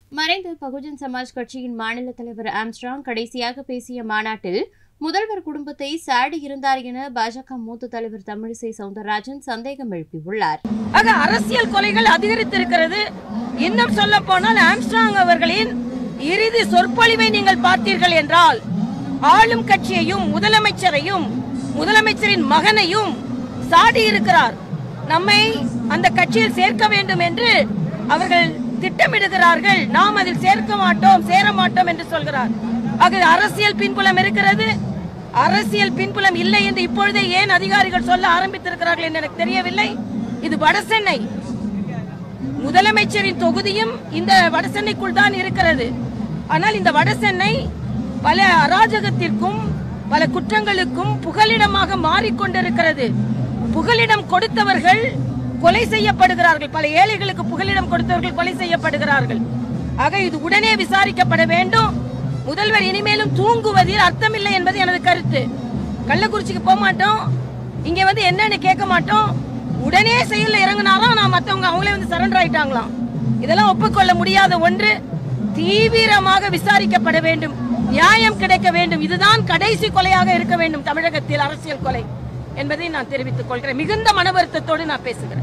மறைந்த பகுஜன் சமாஜ் கட்சியின் மாநில தலைவர் ஆம்ஸ்ட்ராங் கடைசியாக பேசிய மாநாட்டில் முதல்வர் குடும்பத்தை சாடி இருந்தார் என பாஜக மூத்த தலைவர் தமிழிசை சவுந்தரராஜன் சந்தேகம் எழுப்பியுள்ளார் ஆக அரசியல் கொலைகள் அதிகரித்திருக்கிறது இன்னும் சொல்ல போனால் ஆம்ஸ்ட்ராங் அவர்களின் இறுதி சொற்பொழிவை நீங்கள் பார்த்தீர்கள் என்றால் ஆளும் கட்சியையும் முதலமைச்சரையும் முதலமைச்சரின் மகனையும் சாடி இருக்கிறார் நம்மை அந்த கட்சியில் சேர்க்க வேண்டும் என்று அவர்கள் திட்டமிடுகிறார்கள் நாம் அதில் சேர்க்க மாட்டோம் சேர மாட்டோம் என்று சொல்கிறார் ஆக அரசியல் பின்புலம் இருக்கிறது அரசியல் பின்புலம் இல்லை என்று இப்பொழுதே ஏன் அதிகாரிகள் சொல்ல ஆரம்பித்திருக்கிறார்கள் என்று எனக்கு தெரியவில்லை இது வடசென்னை முதலமைச்சரின் தொகுதியும் இந்த வடசென்னைக்குள் தான் இருக்கிறது ஆனால் இந்த வடசென்னை பல அராஜகத்திற்கும் பல குற்றங்களுக்கும் புகலிடமாக மாறிக்கொண்டிருக்கிறது புகலிடம் கொடுத்தவர்கள் கொலை செய்யப்படுகிறார்கள் பல ஏழைகளுக்கு புகலிடம் கொடுத்தவர்கள் கொலை செய்யப்படுகிறார்கள் ஆக இது உடனே விசாரிக்கப்பட வேண்டும் முதல்வர் இனிமேலும் தூங்குவதில் அர்த்தமில்லை என்பது எனது கருத்து கள்ளக்குறிச்சிக்கு போக மாட்டோம் இங்க வந்து என்னன்னு கேட்க மாட்டோம் உடனே செயல்ல இறங்குனாராம் நான் மத்தவங்க அவங்களே வந்து சரண்டர் ஆயிட்டாங்களாம் இதெல்லாம் ஒப்புக்கொள்ள முடியாத ஒன்று தீவிரமாக விசாரிக்கப்பட வேண்டும் நியாயம் கிடைக்க வேண்டும் இதுதான் கடைசி கொலையாக இருக்க வேண்டும் தமிழகத்தில் அரசியல் கொலை என்பதை நான் தெரிவித்துக் கொள்கிறேன் மிகுந்த மன வருத்தத்தோடு நான் பேசுகிறேன்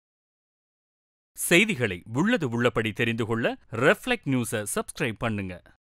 செய்திகளை உள்ளது உள்ளபடி தெரிந்து கொள்ள ரெஃப்ளெக்ட் நியூஸை சப்ஸ்கிரைப் பண்ணுங்க